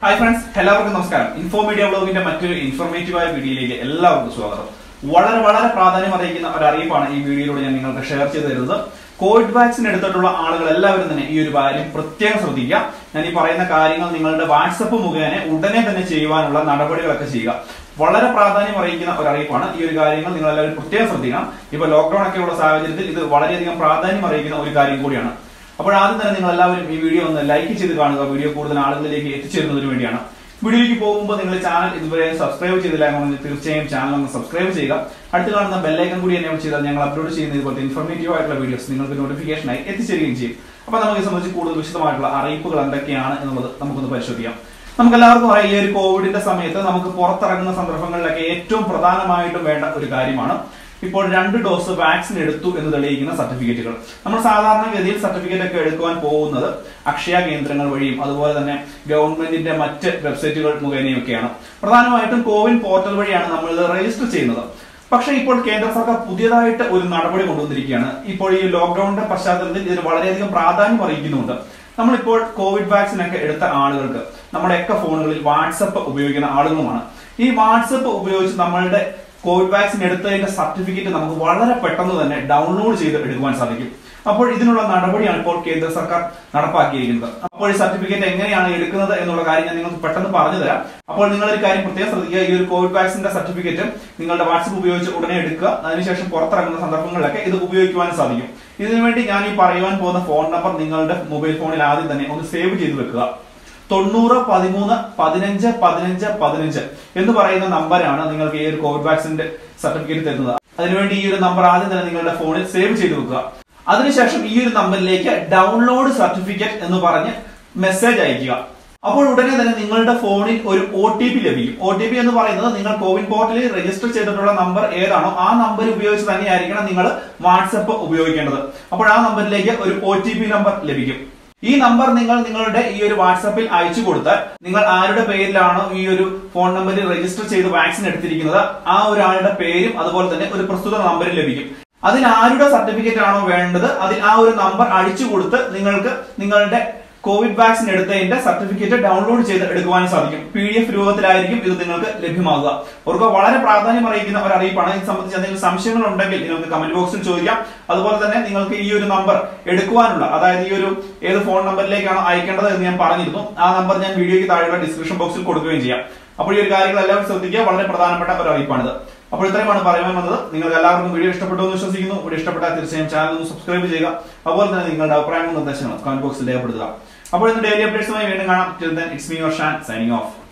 hi friends എല്ലാവർക്കും നമസ്കാരം info media ബ്ലോഗിന്റെ മറ്റൊരു ഇൻഫോർമേറ്റീവായ വീഡിയോയിലേക്ക് എല്ലാവർക്കും സ്വാഗതം വളരെ വളരെ പ്രാധാന്യം അറിയിക്കുന്ന ഒരു അറിയിപ്പാണ് ഈ വീഡിയോയിലൂടെ ഞാൻ നിങ്ങൾക്ക് ഷെയർ ചെയ്ത് തരുന്നത് കോവിഡ് വാക്സിൻ എടുത്തിട്ടുള്ള ആളുകൾ എല്ലാവരും തന്നെ ഈ ഒരു കാര്യം പ്രത്യേകം ശ്രദ്ധിക്കുക ഞാൻ ഈ പറയുന്ന കാര്യങ്ങൾ നിങ്ങളുടെ വാട്സപ്പ് മുഖേന ഉടനെ തന്നെ ചെയ്യുവാനുള്ള നടപടികളൊക്കെ ചെയ്യുക വളരെ പ്രാധാന്യം അറിയിക്കുന്ന ഒരു അറിയിപ്പാണ് ഈ ഒരു കാര്യങ്ങൾ നിങ്ങൾ എല്ലാവരും പ്രത്യേകം ശ്രദ്ധിക്കണം ഇപ്പൊ ലോക്ക്ഡൌൺ ഒക്കെ ഉള്ള സാഹചര്യത്തിൽ ഇത് വളരെയധികം പ്രാധാന്യം അറിയിക്കുന്ന ഒരു കാര്യം കൂടിയാണ് അപ്പോൾ ആദ്യം തന്നെ നിങ്ങൾ എല്ലാവരും ഈ വീഡിയോ ഒന്ന് ലൈക്ക് ചെയ്ത് കാണുക വീഡിയോ കൂടുതൽ ആളുകളിലേക്ക് എത്തിച്ചേരുന്നതിന് വേണ്ടിയാണ് വീഡിയോയിലേക്ക് പോകുമ്പോൾ നിങ്ങൾ ചാനൽ ഇതുവരെ സബ്സ്ക്രൈബ് ചെയ്തില്ല എന്നുണ്ടെങ്കിൽ തീർച്ചയായും ചാനൽ ഒന്ന് സബ്സ്ക്രൈബ് ചെയ്യുക അടുത്ത് കാണുന്ന ബെല്ലൈക്കൺ കൂടി എന്നെ ചെയ്താൽ ഞങ്ങൾ അപ്ലോഡ് ചെയ്യുന്ന ഇതുപോലത്തെ ഇൻഫോർമേറ്റീവ് ആയിട്ടുള്ള വീഡിയോസ് നിങ്ങൾക്ക് നോട്ടിഫിക്കേഷനായി എത്തിച്ചേരുകയും ചെയ്യും അപ്പൊ നമുക്ക് ഇത് സംബന്ധിച്ച് കൂടുതൽ വിശദമായിട്ടുള്ള അറിയിപ്പുകൾ എന്തൊക്കെയാണ് എന്നുള്ളത് നമുക്കൊന്ന് പരിശോധിക്കാം നമുക്ക് എല്ലാവർക്കും അറിയാം ഈ ഒരു കോവിഡിന്റെ സമയത്ത് നമുക്ക് പുറത്തിറങ്ങുന്ന സന്ദർഭങ്ങളിലൊക്കെ ഏറ്റവും പ്രധാനമായിട്ടും വേണ്ട ഒരു കാര്യമാണ് ഇപ്പോൾ രണ്ട് ഡോസ് വാക്സിൻ എടുത്തു എന്ന് തെളിയിക്കുന്ന സർട്ടിഫിക്കറ്റുകൾ നമ്മൾ സാധാരണഗതിയിൽ സർട്ടിഫിക്കറ്റ് ഒക്കെ എടുക്കുവാൻ പോകുന്നത് അക്ഷയ കേന്ദ്രങ്ങൾ വഴിയും അതുപോലെ തന്നെ ഗവൺമെന്റിന്റെ മറ്റ് വെബ്സൈറ്റുകൾ മുഖേനയൊക്കെയാണ് പ്രധാനമായിട്ടും കോവിൻ പോർട്ടൽ വഴിയാണ് നമ്മൾ ഇത് രജിസ്റ്റർ ചെയ്യുന്നത് പക്ഷേ ഇപ്പോൾ കേന്ദ്ര സർക്കാർ പുതിയതായിട്ട് ഒരു നടപടി കൊണ്ടുവന്നിരിക്കുകയാണ് ഇപ്പോൾ ഈ ലോക്ക്ഡൌണിന്റെ പശ്ചാത്തലത്തിൽ ഇതിന് വളരെയധികം പ്രാധാന്യം അറിയിക്കുന്നുണ്ട് നമ്മളിപ്പോൾ കോവിഡ് വാക്സിൻ ഒക്കെ എടുത്ത ആളുകൾക്ക് നമ്മുടെയൊക്കെ ഫോണുകളിൽ വാട്സപ്പ് ഉപയോഗിക്കുന്ന ആളുകളുമാണ് ഈ വാട്സപ്പ് ഉപയോഗിച്ച് നമ്മളുടെ കോവിഡ് വാക്സിൻ എടുത്തതിന്റെ സർട്ടിഫിക്കറ്റ് നമുക്ക് വളരെ പെട്ടെന്ന് തന്നെ ഡൗൺലോഡ് ചെയ്ത് എടുക്കുവാൻ സാധിക്കും അപ്പോൾ ഇതിനുള്ള നടപടിയാണ് ഇപ്പോൾ കേന്ദ്ര സർക്കാർ നടപ്പാക്കിയിരിക്കുന്നത് അപ്പോൾ ഈ സർട്ടിഫിക്കറ്റ് എങ്ങനെയാണ് എടുക്കുന്നത് എന്നുള്ള കാര്യം ഞാൻ നിങ്ങൾക്ക് പെട്ടെന്ന് പറഞ്ഞു തരാം അപ്പോൾ നിങ്ങൾ ഒരു കാര്യം പ്രത്യേകം ശ്രദ്ധിക്കുക ഈ ഒരു കോവിഡ് വാക്സിന്റെ സർട്ടിഫിക്കറ്റ് നിങ്ങളുടെ വാട്സപ്പ് ഉപയോഗിച്ച് ഉടനെ എടുക്കുക അതിനുശേഷം പുറത്തിറങ്ങുന്ന സന്ദർഭങ്ങളിലൊക്കെ ഇത് ഉപയോഗിക്കുവാനും സാധിക്കും ഇതിനുവേണ്ടി ഞാൻ ഈ പറയുവാൻ പോകുന്ന ഫോൺ നമ്പർ നിങ്ങളുടെ മൊബൈൽ ഫോണിൽ ആദ്യം തന്നെ ഒന്ന് സേവ് ചെയ്ത് വെക്കുക തൊണ്ണൂറ് പതിമൂന്ന് പതിനഞ്ച് പതിനഞ്ച് പതിനഞ്ച് എന്ന് പറയുന്ന നമ്പറാണ് നിങ്ങൾക്ക് ഈ ഒരു കോവിഡ് വാക്സിന്റെ സർട്ടിഫിക്കറ്റ് തരുന്നത് അതിനുവേണ്ടി ഈ ഒരു നമ്പർ ആദ്യം തന്നെ നിങ്ങളുടെ ഫോണിൽ സേവ് ചെയ്ത് വെക്കുക അതിനുശേഷം ഈ ഒരു നമ്പറിലേക്ക് ഡൗൺലോഡ് സർട്ടിഫിക്കറ്റ് എന്ന് പറഞ്ഞ് മെസ്സേജ് അയക്കുക അപ്പോൾ ഉടനെ തന്നെ നിങ്ങളുടെ ഫോണിൽ ഒരു ഒ ടി പി ലഭിക്കും ഒ ടി പി എന്ന് പറയുന്നത് നിങ്ങൾ കോവിൻ പോർട്ടലിൽ രജിസ്റ്റർ ചെയ്തിട്ടുള്ള നമ്പർ ഏതാണോ ആ നമ്പർ ഉപയോഗിച്ച് തന്നെയായിരിക്കണം നിങ്ങൾ വാട്സപ്പ് ഉപയോഗിക്കേണ്ടത് അപ്പോൾ ആ നമ്പറിലേക്ക് ഒരു ഒ ടി പി നമ്പർ ലഭിക്കും ഈ നമ്പർ നിങ്ങൾ നിങ്ങളുടെ ഈ ഒരു വാട്സാപ്പിൽ അയച്ചു കൊടുത്താൽ നിങ്ങൾ ആരുടെ പേരിലാണോ ഈ ഒരു ഫോൺ നമ്പറിൽ രജിസ്റ്റർ ചെയ്ത് വാക്സിൻ എടുത്തിരിക്കുന്നത് ആ ഒരാളുടെ പേരും അതുപോലെ തന്നെ ഒരു പ്രസ്തുത നമ്പരും ലഭിക്കും അതിൽ ആരുടെ സർട്ടിഫിക്കറ്റ് ആണോ വേണ്ടത് അതിൽ ആ ഒരു നമ്പർ അടിച്ചു കൊടുത്ത് നിങ്ങൾക്ക് നിങ്ങളുടെ കോവിഡ് വാക്സിൻ എടുത്തതിന്റെ സർട്ടിഫിക്കറ്റ് ഡൗൺലോഡ് ചെയ്ത് എടുക്കുവാനും സാധിക്കും പി ഡി എഫ് രൂപത്തിലായിരിക്കും ഇത് നിങ്ങൾക്ക് ലഭ്യമാകുക അവർക്ക് വളരെ പ്രാധാന്യം അറിയിക്കുന്ന ഒരു അറിയിപ്പാണ് ഇത് സംബന്ധിച്ച് എന്തെങ്കിലും സംശയങ്ങൾ ഉണ്ടെങ്കിൽ നിങ്ങൾക്ക് കമന്റ് ബോക്സിൽ ചോദിക്കാം അതുപോലെ തന്നെ നിങ്ങൾക്ക് ഈ ഒരു നമ്പർ എടുക്കുവാനുള്ള അതായത് ഈ ഒരു ഏത് ഫോൺ നമ്പറിലേക്കാണ് അയക്കേണ്ടത് എന്ന് ഞാൻ പറഞ്ഞിരുന്നു ആ നമ്പർ ഞാൻ വീഡിയോയ്ക്ക് താഴെയുള്ള ഡിസ്ക്രിപ്ഷൻ ബോക്സിൽ കൊടുക്കുകയും ചെയ്യാം അപ്പോൾ ഈ ഒരു കാര്യങ്ങൾ എല്ലാവരും ശ്രദ്ധിക്കുക വളരെ പ്രധാനപ്പെട്ട ഒരു അറിയിപ്പാണിത് അപ്പോൾ ഇത്രയുമാണ് പറയാൻ വന്നത് നിങ്ങൾക്ക് എല്ലാവർക്കും വീഡിയോ ഇഷ്ടപ്പെട്ടു എന്ന് വിശ്വസിക്കുന്നു വീഡിയോ ഇഷ്ടപ്പെട്ടാൽ തീർച്ചയായും ചാനൽ ഒന്ന് സബ്സ്ക്രൈബ് ചെയ്യുക അതുപോലെ തന്നെ നിങ്ങളുടെ അഭിപ്രായങ്ങളും നിർദ്ദേശങ്ങളും കമന്റ് ബോക്സിൽ രേഖപ്പെടുത്തുക അപ്പോൾ ഇന്ന് ഡെയിലി അപ്ഡേറ്റ്സുമായി വീണ്ടും കാണാം it's me your Shan signing of